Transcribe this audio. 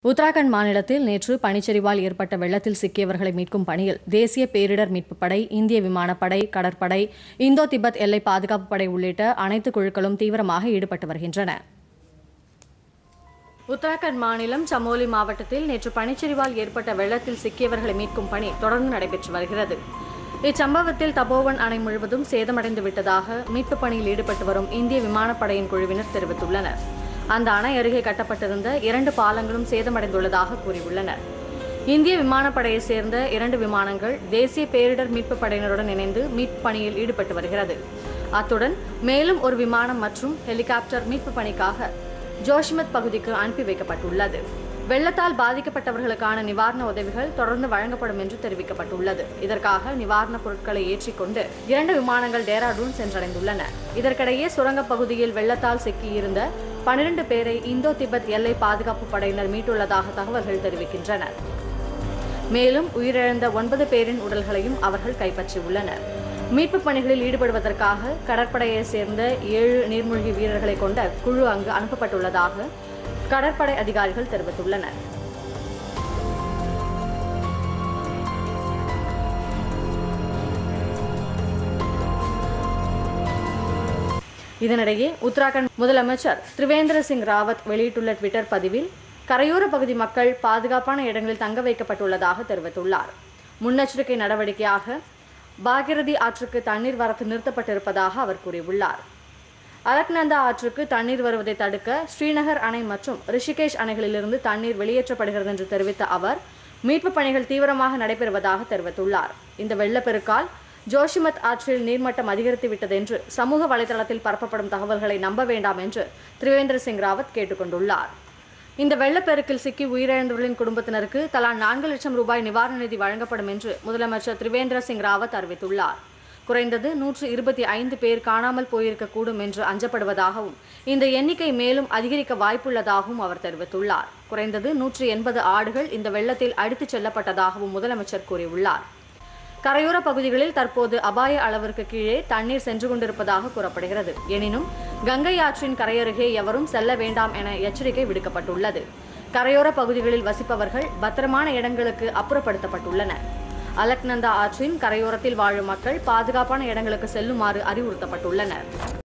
உத்தராகண்ட் மாநிலத்தில் நேற்று பனிச்சரிவால் ஏற்பட்ட வெள்ளத்தில் சிக்கியவர்களை மீட்கும் பணியில் தேசிய பேரிடர் மீட்புப் படை இந்திய விமானப்படை கடற்படை இந்தோ திபெத் எல்லை பாதுகாப்புப் படை உள்ளிட்ட அனைத்து குழுக்களும் தீவிரமாக ஈடுபட்டு வருகின்றன உத்தராகண்ட் மாநிலம் சமோலி மாவட்டத்தில் நேற்று பனிச்சரிவால் ஏற்பட்ட வெள்ளத்தில் சிக்கியவர்களை மீட்கும் பணி தொடர்ந்து நடைபெற்று வருகிறது இச்சம்பவத்தில் தபோவன் அணை முழுவதும் சேதமடைந்து விட்டதாக மீட்புப் பணியில் ஈடுபட்டு வரும் இந்திய விமானப்படையின் குழுவினர் தெரிவித்துள்ளனர் அந்த அணை அருகே கட்டப்பட்டிருந்த இரண்டு பாலங்களும் சேதமடைந்துள்ளதாக கூறியுள்ளனர் இந்திய விமானப்படையைச் சேர்ந்த இரண்டு விமானங்கள் தேசிய பேரிடர் மீட்புப் படையினருடன் இணைந்து மீட்புப் பணியில் ஈடுபட்டு வருகிறது அத்துடன் மேலும் ஒரு விமானம் மற்றும் ஹெலிகாப்டர் மீட்புப் பணிக்காக ஜோஷிமத் பகுதிக்கு அனுப்பி வைக்கப்பட்டுள்ளது வெள்ளத்தால் பாதிக்கப்பட்டவர்களுக்கான நிவாரண உதவிகள் தொடர்ந்து வழங்கப்படும் என்று தெரிவிக்கப்பட்டுள்ளது இதற்காக நிவாரணப் பொருட்களை ஏற்றிக்கொண்டு இரண்டு விமானங்கள் டேராடூன் சென்றடைந்துள்ளன இதற்கிடையே சுரங்கப் பகுதியில் வெள்ளத்தால் சிக்கியிருந்த பனிரெண்டு பேரை இந்தோ திபெத் எல்லை பாதுகாப்பு படையினர் மீட்டுள்ளதாக தகவல்கள் தெரிவிக்கின்றன மேலும் உயிரிழந்த ஒன்பது பேரின் உடல்களையும் அவர்கள் கைப்பற்றியுள்ளனர் மீட்புப் பணிகளில் ஈடுபடுவதற்காக கடற்படையைச் சேர்ந்த ஏழு நீர்மூழ்கி வீரர்களை கொண்ட குழு அங்கு அனுப்பப்பட்டுள்ளதாக கடற்படை அதிகாரிகள் தெரிவித்துள்ளனர் இதனிடையே உத்தராகண்ட் முதலமைச்சர் திரிவேந்திர சிங் ராவத் வெளியிட்டுள்ள ட்விட்டர் பதிவில் கரையோர பகுதி மக்கள் பாதுகாப்பான இடங்களில் தங்க வைக்கப்பட்டுள்ளதாக தெரிவித்துள்ளார் முன்னெச்சரிக்கை நடவடிக்கையாக பாகிரதி ஆற்றுக்கு தண்ணீர் வரத்து நிறுத்தப்பட்டிருப்பதாக அவர் கூறியுள்ளார் அலக்நந்தா ஆற்றுக்கு தண்ணீர் வருவதை தடுக்க ஸ்ரீநகர் அணை மற்றும் ரிஷிகேஷ் அணைகளிலிருந்து தண்ணீர் வெளியேற்றப்படுகிறது என்று தெரிவித்த அவர் மீட்புப் பணிகள் தீவிரமாக நடைபெறுவதாக தெரிவித்துள்ளார் இந்த வெள்ளப்பெருக்கால் ஜோஷிமத் ஆற்றில் நீர்மட்டம் அதிகரித்து விட்டது என்று சமூக வலைதளத்தில் பரப்பப்படும் தகவல்களை நம்ப வேண்டாம் என்று திரிவேந்திர சிங் ராவத் கேட்டுக்கொண்டுள்ளார் இந்த வெள்ளப்பெருக்கில் சிக்கி உயிரிழந்தவர்களின் குடும்பத்தினருக்கு தலா நான்கு லட்சம் ரூபாய் நிவாரண நிதி வழங்கப்படும் என்று முதலமைச்சர் திரிவேந்திர சிங் ராவத் அறிவித்துள்ளார் குறைந்தது நூற்று இருபத்தி ஐந்து பேர் காணாமல் போயிருக்கக்கூடும் என்று அஞ்சப்படுவதாகவும் இந்த எண்ணிக்கை மேலும் அதிகரிக்க வாய்ப்புள்ளதாகவும் அவர் தெரிவித்துள்ளார் குறைந்தது நூற்று எண்பது ஆடுகள் இந்த வெள்ளத்தில் அடித்துச் செல்லப்பட்டதாகவும் முதலமைச்சர் கூறியுள்ளார் கரையோர பகுதிகளில் தற்போது அபாய அளவிற்கு கீழே தண்ணீர் சென்று கொண்டிருப்பதாக கூறப்படுகிறது எனினும் கங்கை ஆற்றின் கரையருகே எவரும் செல்ல வேண்டாம் என எச்சரிக்கை விடுக்கப்பட்டுள்ளது கரையோர பகுதிகளில் வசிப்பவர்கள் பத்திரமான இடங்களுக்கு அப்புறப்படுத்தப்பட்டுள்ளனர் அலக்நந்தா ஆற்றின் கரையோரத்தில் வாழும் மக்கள் பாதுகாப்பான இடங்களுக்கு செல்லுமாறு அறிவுறுத்தப்பட்டுள்ளனர்